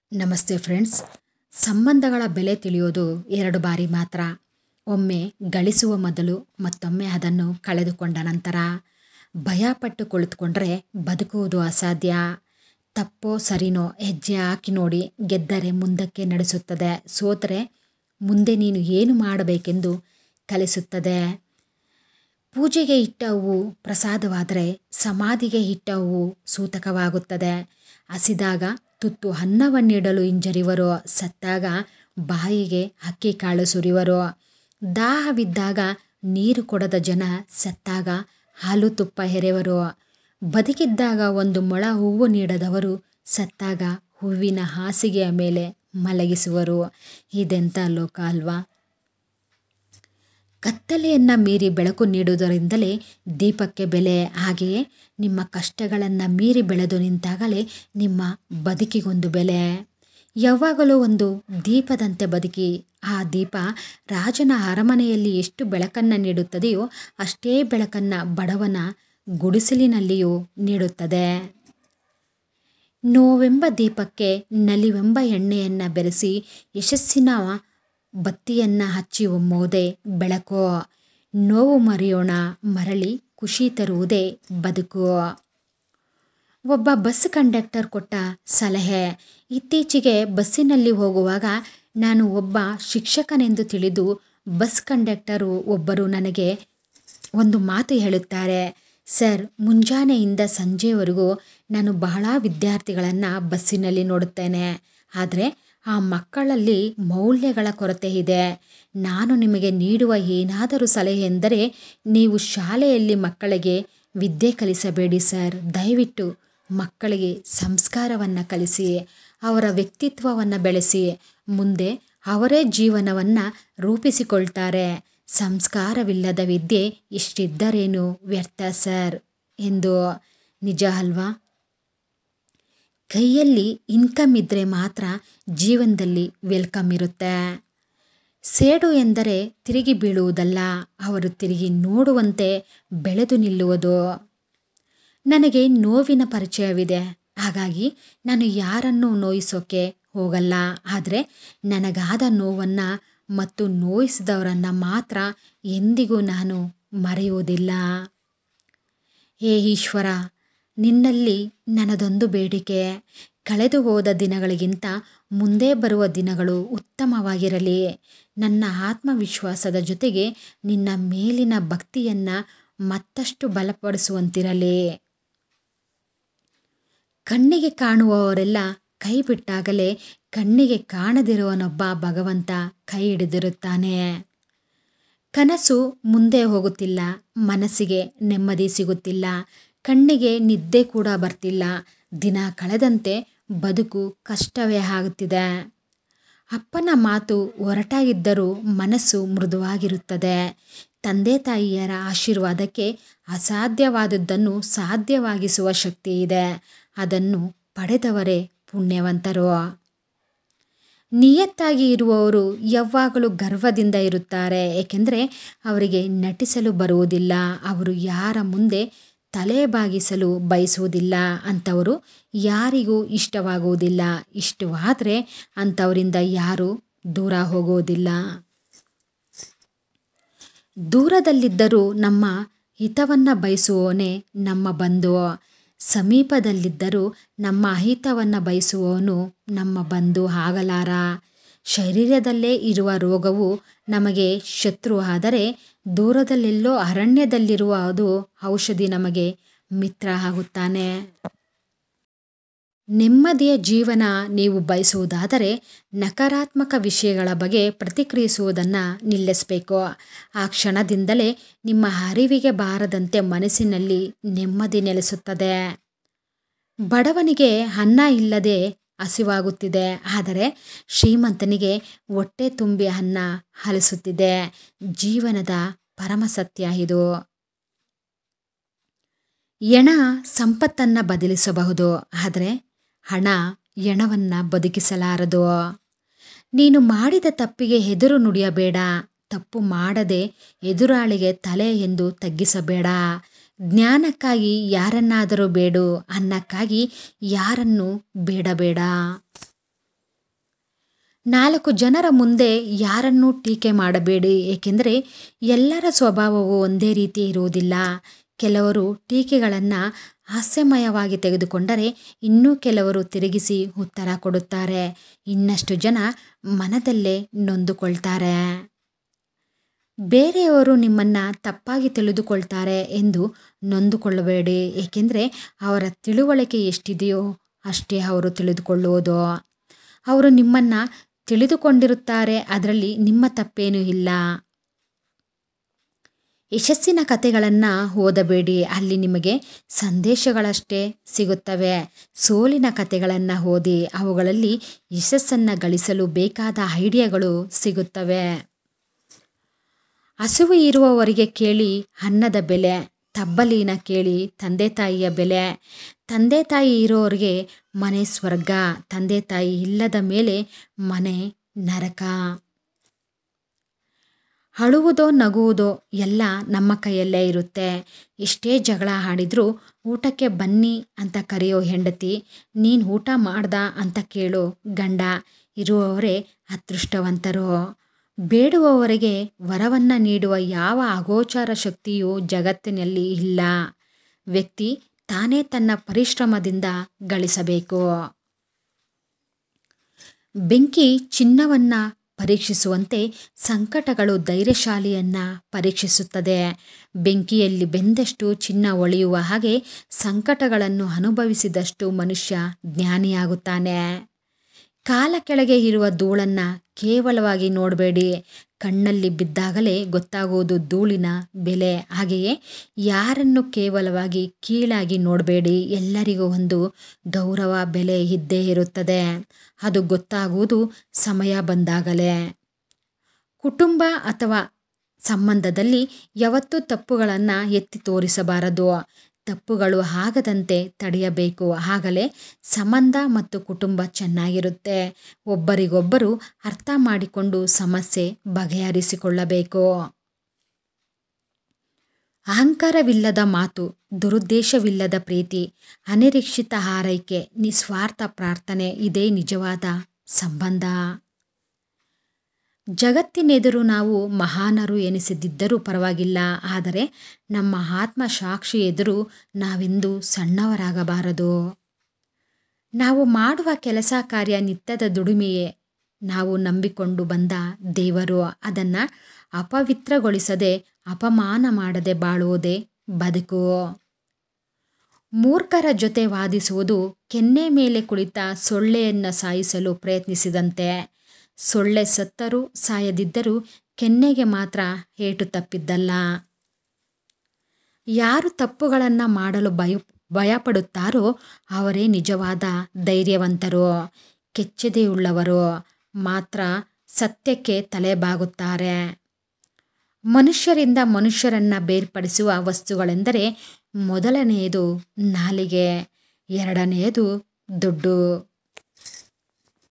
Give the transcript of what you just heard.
ನಮಸ್ತೆ ಫ್ರೆಂಡ್ಸ್ ಸಂಬಂಧಗಳ ಬೆಲೆ ತಿಳಿಯೋದು ಎರಡು ಬಾರಿ ಮಾತ್ರ ಒಮ್ಮೆ ಗಳಿಸುವ ಮೊದಲು ಮತ್ತೊಮ್ಮೆ ಅದನ್ನು ಕಳೆದುಕೊಂಡ ನಂತರ ಭಯಪಟ್ಟು ಕುಳಿತುಕೊಂಡ್ರೆ ಬದುಕುವುದು ಅಸಾಧ್ಯ ತಪ್ಪೋ ಸರಿನೋ ಹೆಜ್ಜೆ ಹಾಕಿ ನೋಡಿ ಗೆದ್ದರೆ ಮುಂದಕ್ಕೆ ನಡೆಸುತ್ತದೆ ಸೋತರೆ ಮುಂದೆ ನೀನು ಏನು ಮಾಡಬೇಕೆಂದು ಕಲಿಸುತ್ತದೆ ಪೂಜೆಗೆ ಇಟ್ಟ ಹೂವು ಪ್ರಸಾದವಾದರೆ ಸಮಾಧಿಗೆ ಇಟ್ಟ ಹೂವು ಸೂತಕವಾಗುತ್ತದೆ ಹಸಿದಾಗ ತುತ್ತು ಅನ್ನವನ್ನಿಡಲು ಹಿಂಜರಿವರು ಸತ್ತಾಗ ಬಾಯಿಗೆ ಅಕ್ಕಿ ಕಾಳು ಸುರಿವರು ದಾಹವಿದ್ದಾಗ ನೀರು ಕೊಡದ ಜನ ಸತ್ತಾಗ ಹಾಲು ತುಪ್ಪ ಹೆರೆವರು ಬದುಕಿದ್ದಾಗ ಒಂದು ಮೊಳ ಹೂವು ನೀಡದವರು ಸತ್ತಾಗ ಹೂವಿನ ಹಾಸಿಗೆಯ ಮೇಲೆ ಮಲಗಿಸುವರು ಇದೆಂಥ ಲೋಕ ಅಲ್ವಾ ಕತ್ತಲೆಯನ್ನು ಮೀರಿ ಬೆಳಕು ನೀಡುವುದರಿಂದಲೇ ದೀಪಕ್ಕೆ ಬೆಲೆ ಹಾಗೆಯೇ ನಿಮ್ಮ ಕಷ್ಟಗಳನ್ನು ಮೀರಿ ಬೆಳೆದು ನಿಂತಾಗಲೇ ನಿಮ್ಮ ಬದುಕಿಗೊಂದು ಬೆಲೆ ಯಾವಾಗಲೂ ಒಂದು ದೀಪದಂತೆ ಬದುಕಿ ಆ ದೀಪ ರಾಜನ ಅರಮನೆಯಲ್ಲಿ ಎಷ್ಟು ಬೆಳಕನ್ನು ನೀಡುತ್ತದೆಯೋ ಅಷ್ಟೇ ಬೆಳಕನ್ನು ಬಡವನ ಗುಡಿಸಲಿನಲ್ಲಿಯೂ ನೀಡುತ್ತದೆ ನೋವೆಂಬ ದೀಪಕ್ಕೆ ನಲಿವೆಂಬ ಎಣ್ಣೆಯನ್ನು ಬೆರೆಸಿ ಯಶಸ್ಸಿನ ಬತ್ತಿಯನ್ನು ಹಚ್ಚಿ ಒಮ್ಮೋದೆ ಬೆಳಕು ನೋವು ಮರೆಯೋಣ ಮರಳಿ ಖುಷಿ ತರುವುದೇ ಬದುಕು ಒಬ್ಬ ಬಸ್ ಕಂಡಕ್ಟರ್ ಕೊಟ್ಟ ಸಲಹೆ ಇತ್ತೀಚೆಗೆ ಬಸ್ಸಿನಲ್ಲಿ ಹೋಗುವಾಗ ನಾನು ಒಬ್ಬ ಶಿಕ್ಷಕನೆಂದು ತಿಳಿದು ಬಸ್ ಕಂಡಕ್ಟರು ಒಬ್ಬರು ನನಗೆ ಒಂದು ಮಾತು ಹೇಳುತ್ತಾರೆ ಸರ್ ಮುಂಜಾನೆಯಿಂದ ಸಂಜೆವರೆಗೂ ನಾನು ಬಹಳ ವಿದ್ಯಾರ್ಥಿಗಳನ್ನು ಬಸ್ಸಿನಲ್ಲಿ ನೋಡುತ್ತೇನೆ ಆದರೆ ಆ ಮಕ್ಕಳಲ್ಲಿ ಮೌಲ್ಯಗಳ ಕೊರತೆ ಇದೆ ನಾನು ನಿಮಗೆ ನೀಡುವ ಏನಾದರೂ ಸಲಹೆ ಎಂದರೆ ನೀವು ಶಾಲೆಯಲ್ಲಿ ಮಕ್ಕಳಿಗೆ ವಿದ್ಯೆ ಕಲಿಸಬೇಡಿ ಸರ್ ದಯವಿಟ್ಟು ಮಕ್ಕಳಿಗೆ ಸಂಸ್ಕಾರವನ್ನು ಕಲಿಸಿ ಅವರ ವ್ಯಕ್ತಿತ್ವವನ್ನು ಬೆಳೆಸಿ ಮುಂದೆ ಅವರೇ ಜೀವನವನ್ನು ರೂಪಿಸಿಕೊಳ್ತಾರೆ ಸಂಸ್ಕಾರವಿಲ್ಲದ ವಿದ್ಯೆ ಇಷ್ಟಿದ್ದರೇನು ವ್ಯರ್ಥ ಸರ್ ಎಂದು ನಿಜ ಅಲ್ವಾ ಕೈಯಲ್ಲಿ ಇನ್ಕಮ್ ಇದ್ದರೆ ಮಾತ್ರ ಜೀವನದಲ್ಲಿ ವೆಲ್ಕಮ್ ಇರುತ್ತೆ ಸೇಡು ಎಂದರೆ ತಿರುಗಿ ಬೀಳುವುದಲ್ಲ ಅವರು ತಿರುಗಿ ನೋಡುವಂತೆ ಬೆಳೆದು ನಿಲ್ಲುವುದು ನನಗೆ ನೋವಿನ ಪರಿಚಯವಿದೆ ಹಾಗಾಗಿ ನಾನು ಯಾರನ್ನೂ ನೋಯಿಸೋಕೆ ಹೋಗಲ್ಲ ಆದರೆ ನನಗಾದ ನೋವನ್ನು ಮತ್ತು ನೋಯಿಸಿದವರನ್ನು ಮಾತ್ರ ಎಂದಿಗೂ ನಾನು ಮರೆಯುವುದಿಲ್ಲ ಹೇ ಈಶ್ವರ ನಿನ್ನಲ್ಲಿ ನನ್ನದೊಂದು ಬೇಡಿಕೆ ಕಳೆದು ಹೋದ ದಿನಗಳಿಗಿಂತ ಮುಂದೆ ಬರುವ ದಿನಗಳು ಉತ್ತಮವಾಗಿರಲಿ ನನ್ನ ಆತ್ಮವಿಶ್ವಾಸದ ಜೊತೆಗೆ ನಿನ್ನ ಮೇಲಿನ ಭಕ್ತಿಯನ್ನು ಮತ್ತಷ್ಟು ಬಲಪಡಿಸುವಂತಿರಲಿ ಕಣ್ಣಿಗೆ ಕಾಣುವವರೆಲ್ಲ ಕೈ ಬಿಟ್ಟಾಗಲೇ ಕಣ್ಣಿಗೆ ಕಾಣದಿರುವನೊಬ್ಬ ಭಗವಂತ ಕೈ ಹಿಡಿದಿರುತ್ತಾನೆ ಕನಸು ಮುಂದೆ ಹೋಗುತ್ತಿಲ್ಲ ಮನಸ್ಸಿಗೆ ನೆಮ್ಮದಿ ಸಿಗುತ್ತಿಲ್ಲ ಕಣ್ಣಿಗೆ ನಿದ್ದೆ ಕೂಡ ಬರ್ತಿಲ್ಲ ದಿನ ಕಳೆದಂತೆ ಬದುಕು ಕಷ್ಟವೇ ಆಗುತ್ತಿದೆ ಅಪ್ಪನ ಮಾತು ಹೊರಟಾಗಿದ್ದರೂ ಮನಸ್ಸು ಮೃದುವಾಗಿರುತ್ತದೆ ತಂದೆ ತಾಯಿಯರ ಆಶೀರ್ವಾದಕ್ಕೆ ಅಸಾಧ್ಯವಾದದ್ದನ್ನು ಸಾಧ್ಯವಾಗಿಸುವ ಶಕ್ತಿ ಇದೆ ಅದನ್ನು ಪಡೆದವರೇ ಪುಣ್ಯವಂತರು ನಿಯತ್ತಾಗಿ ಇರುವವರು ಯಾವಾಗಲೂ ಗರ್ವದಿಂದ ಇರುತ್ತಾರೆ ಏಕೆಂದರೆ ಅವರಿಗೆ ನಟಿಸಲು ಬರುವುದಿಲ್ಲ ಅವರು ಯಾರ ಮುಂದೆ ತಲೆ ಬಾಗಿಸಲು ಬಯಸುವುದಿಲ್ಲ ಅಂಥವರು ಯಾರಿಗೂ ಇಷ್ಟವಾಗುವುದಿಲ್ಲ ಇಷ್ಟವಾದರೆ ಅಂಥವರಿಂದ ಯಾರೂ ದೂರ ಹೋಗುವುದಿಲ್ಲ ದೂರದಲ್ಲಿದ್ದರೂ ನಮ್ಮ ಹಿತವನ್ನು ಬಯಸುವವನೇ ನಮ್ಮ ಬಂಧು ಸಮೀಪದಲ್ಲಿದ್ದರೂ ನಮ್ಮ ಅಹಿತವನ್ನು ಬಯಸುವವನು ನಮ್ಮ ಬಂಧು ಆಗಲಾರ ಶರೀರದಲ್ಲೇ ಇರುವ ರೋಗವು ನಮಗೆ ಶತ್ರು ಆದರೆ ದೂರದಲ್ಲೆಲ್ಲೋ ಅರಣ್ಯದಲ್ಲಿರುವ ಅದು ಔಷಧಿ ನಮಗೆ ಮಿತ್ರ ಆಗುತ್ತಾನೆ ನೆಮ್ಮದಿಯ ಜೀವನ ನೀವು ಬಯಸುವುದಾದರೆ ನಕಾರಾತ್ಮಕ ವಿಷಯಗಳ ಬಗ್ಗೆ ಪ್ರತಿಕ್ರಿಯಿಸುವುದನ್ನು ನಿಲ್ಲಿಸಬೇಕು ಆ ಕ್ಷಣದಿಂದಲೇ ನಿಮ್ಮ ಅರಿವಿಗೆ ಬಾರದಂತೆ ಮನಸ್ಸಿನಲ್ಲಿ ನೆಮ್ಮದಿ ನೆಲೆಸುತ್ತದೆ ಬಡವನಿಗೆ ಅನ್ನ ಇಲ್ಲದೆ ಹಸಿವಾಗುತ್ತಿದೆ ಆದರೆ ಶ್ರೀಮಂತನಿಗೆ ಹೊಟ್ಟೆ ತುಂಬಿ ಅನ್ನ ಹಲಿಸುತ್ತಿದೆ ಜೀವನದ ಪರಮ ಸತ್ಯ ಇದು ಎಣ ಸಂಪತ್ತನ್ನು ಬದಲಿಸಬಹುದು ಆದರೆ ಹಣ ಎಣವನ್ನು ಬದುಕಿಸಲಾರದು ನೀನು ಮಾಡಿದ ತಪ್ಪಿಗೆ ಹೆದರು ನುಡಿಯಬೇಡ ತಪ್ಪು ಮಾಡದೆ ಎದುರಾಳಿಗೆ ತಲೆ ಎಂದು ತಗ್ಗಿಸಬೇಡ ಜ್ಞಾನಕ್ಕಾಗಿ ಯಾರನ್ನಾದರೂ ಬೇಡು ಅನ್ನಕ್ಕಾಗಿ ಯಾರನ್ನು ಬೇಡಬೇಡ ನಾಲ್ಕು ಜನರ ಮುಂದೆ ಯಾರನ್ನೂ ಟೀಕೆ ಮಾಡಬೇಡಿ ಏಕೆಂದರೆ ಎಲ್ಲರ ಸ್ವಭಾವವು ಒಂದೇ ರೀತಿ ಇರುವುದಿಲ್ಲ ಕೆಲವರು ಟೀಕೆಗಳನ್ನು ಹಾಸ್ಯಮಯವಾಗಿ ತೆಗೆದುಕೊಂಡರೆ ಇನ್ನೂ ಕೆಲವರು ತಿರುಗಿಸಿ ಉತ್ತರ ಕೊಡುತ್ತಾರೆ ಇನ್ನಷ್ಟು ಜನ ಮನದಲ್ಲೇ ನೊಂದುಕೊಳ್ತಾರೆ ಬೇರೆಯವರು ನಿಮ್ಮನ್ನು ತಪ್ಪಾಗಿ ತಿಳಿದುಕೊಳ್ತಾರೆ ಎಂದು ನೊಂದುಕೊಳ್ಳಬೇಡಿ ಏಕೆಂದರೆ ಅವರ ತಿಳುವಳಿಕೆ ಎಷ್ಟಿದೆಯೋ ಅಷ್ಟೇ ಅವರು ತಿಳಿದುಕೊಳ್ಳುವುದು ಅವರು ನಿಮ್ಮನ್ನು ತಿಳಿದುಕೊಂಡಿರುತ್ತಾರೆ ಅದರಲ್ಲಿ ನಿಮ್ಮ ತಪ್ಪೇನೂ ಇಲ್ಲ ಯಶಸ್ಸಿನ ಕಥೆಗಳನ್ನು ಓದಬೇಡಿ ಅಲ್ಲಿ ನಿಮಗೆ ಸಂದೇಶಗಳಷ್ಟೇ ಸಿಗುತ್ತವೆ ಸೋಲಿನ ಕಥೆಗಳನ್ನು ಓದಿ ಅವುಗಳಲ್ಲಿ ಯಶಸ್ಸನ್ನು ಗಳಿಸಲು ಬೇಕಾದ ಐಡಿಯಾಗಳು ಸಿಗುತ್ತವೆ ಹಸುವು ಇರುವವರಿಗೆ ಕೇಳಿ ಅನ್ನದ ಬೆಲೆ ತಬ್ಬಲಿನ ಕೇಳಿ ತಂದೆ ತಾಯಿಯ ಬೆಲೆ ತಂದೆ ತಾಯಿ ಇರೋರಿಗೆ ಮನೆ ಸ್ವರ್ಗ ತಂದೆ ತಾಯಿ ಇಲ್ಲದ ಮೇಲೆ ಮನೆ ನರಕ ಅಳುವುದೋ ನಗುವುದೋ ಎಲ್ಲ ನಮ್ಮ ಕೈಯಲ್ಲೇ ಇರುತ್ತೆ ಎಷ್ಟೇ ಜಗಳ ಆಡಿದ್ರೂ ಊಟಕ್ಕೆ ಬನ್ನಿ ಅಂತ ಕರೆಯೋ ಹೆಂಡತಿ ನೀನು ಊಟ ಮಾಡ್ದ ಅಂತ ಕೇಳೋ ಗಂಡ ಇರುವವರೇ ಅದೃಷ್ಟವಂತರು ಬೇಡುವವರಿಗೆ ವರವನ್ನು ನೀಡುವ ಯಾವ ಅಗೋಚರ ಶಕ್ತಿಯೂ ಜಗತ್ತಿನಲ್ಲಿ ಇಲ್ಲ ವ್ಯಕ್ತಿ ತಾನೇ ತನ್ನ ಪರಿಶ್ರಮದಿಂದ ಗಳಿಸಬೇಕು ಬೆಂಕಿ ಚಿನ್ನವನ್ನ ಪರೀಕ್ಷಿಸುವಂತೆ ಸಂಕಟಗಳು ಧೈರ್ಯಶಾಲಿಯನ್ನ ಪರೀಕ್ಷಿಸುತ್ತದೆ ಬೆಂಕಿಯಲ್ಲಿ ಬೆಂದಷ್ಟು ಚಿನ್ನ ಒಳೆಯುವ ಹಾಗೆ ಸಂಕಟಗಳನ್ನು ಅನುಭವಿಸಿದಷ್ಟು ಮನುಷ್ಯ ಜ್ಞಾನಿಯಾಗುತ್ತಾನೆ ಕಾಲ ಕೆಳಗೆ ಇರುವ ಧೂಳನ್ನು ಕೇವಲವಾಗಿ ನೋಡಬೇಡಿ ಕಣ್ಣಲ್ಲಿ ಬಿದ್ದಾಗಲೇ ಗೊತ್ತಾಗುವುದು ಧೂಳಿನ ಬೆಲೆ ಹಾಗೆಯೇ ಯಾರನ್ನು ಕೇವಲವಾಗಿ ಕೀಳಾಗಿ ನೋಡಬೇಡಿ ಎಲ್ಲರಿಗೂ ಒಂದು ಗೌರವ ಬೆಲೆ ಇದ್ದೇ ಇರುತ್ತದೆ ಅದು ಗೊತ್ತಾಗುವುದು ಸಮಯ ಬಂದಾಗಲೇ ಕುಟುಂಬ ಅಥವಾ ಸಂಬಂಧದಲ್ಲಿ ಯಾವತ್ತೂ ತಪ್ಪುಗಳನ್ನು ಎತ್ತಿ ತೋರಿಸಬಾರದು ತಪ್ಪುಗಳು ಆಗದಂತೆ ತಡೆಯಬೇಕು ಆಗಲೇ ಸಂಬಂಧ ಮತ್ತು ಕುಟುಂಬ ಚೆನ್ನಾಗಿರುತ್ತೆ ಒಬ್ಬರಿಗೊಬ್ಬರು ಅರ್ಥ ಮಾಡಿಕೊಂಡು ಸಮಸ್ಯೆ ಬಗೆಹರಿಸಿಕೊಳ್ಳಬೇಕು ಅಹಂಕಾರವಿಲ್ಲದ ಮಾತು ದುರುದ್ದೇಶವಿಲ್ಲದ ಪ್ರೀತಿ ಅನಿರೀಕ್ಷಿತ ಹಾರೈಕೆ ನಿಸ್ವಾರ್ಥ ಪ್ರಾರ್ಥನೆ ಇದೇ ನಿಜವಾದ ಸಂಬಂಧ ಜಗತ್ತಿನೆದುರು ನಾವು ಮಹಾನರು ಎನಿಸದಿದ್ದರೂ ಪರವಾಗಿಲ್ಲ ಆದರೆ ನಮ್ಮ ಆತ್ಮ ಸಾಕ್ಷಿ ಎದುರು ನಾವೆಂದೂ ಸಣ್ಣವರಾಗಬಾರದು ನಾವು ಮಾಡುವ ಕೆಲಸ ಕಾರ್ಯ ನಿತ್ಯದ ದುಡಿಮೆಯೇ ನಾವು ನಂಬಿಕೊಂಡು ಬಂದ ದೇವರು ಅದನ್ನು ಅಪವಿತ್ರಗೊಳಿಸದೆ ಅಪಮಾನ ಮಾಡದೆ ಬಾಳುವುದೇ ಬದುಕು ಮೂರ್ಖರ ಜೊತೆ ವಾದಿಸುವುದು ಕೆನ್ನೆ ಮೇಲೆ ಕುಳಿತ ಸೊಳ್ಳೆಯನ್ನು ಸಾಯಿಸಲು ಪ್ರಯತ್ನಿಸಿದಂತೆ ಸೊಳ್ಳೆ ಸತ್ತರೂ ಸಾಯದಿದ್ದರೂ ಕೆನ್ನೆಗೆ ಮಾತ್ರ ಏಟು ತಪ್ಪಿದ್ದಲ್ಲ ಯಾರು ತಪ್ಪುಗಳನ್ನು ಮಾಡಲು ಭಯ ಭಯಪಡುತ್ತಾರೋ ಅವರೇ ನಿಜವಾದ ಧೈರ್ಯವಂತರು ಕೆಚ್ಚೆದೆಯುಳ್ಳವರು ಮಾತ್ರ ಸತ್ಯಕ್ಕೆ ತಲೆಬಾಗುತ್ತಾರೆ ಮನುಷ್ಯರಿಂದ ಮನುಷ್ಯರನ್ನು ಬೇರ್ಪಡಿಸುವ ವಸ್ತುಗಳೆಂದರೆ ಮೊದಲನೆಯದು ನಾಲಿಗೆ ಎರಡನೆಯದು ದುಡ್ಡು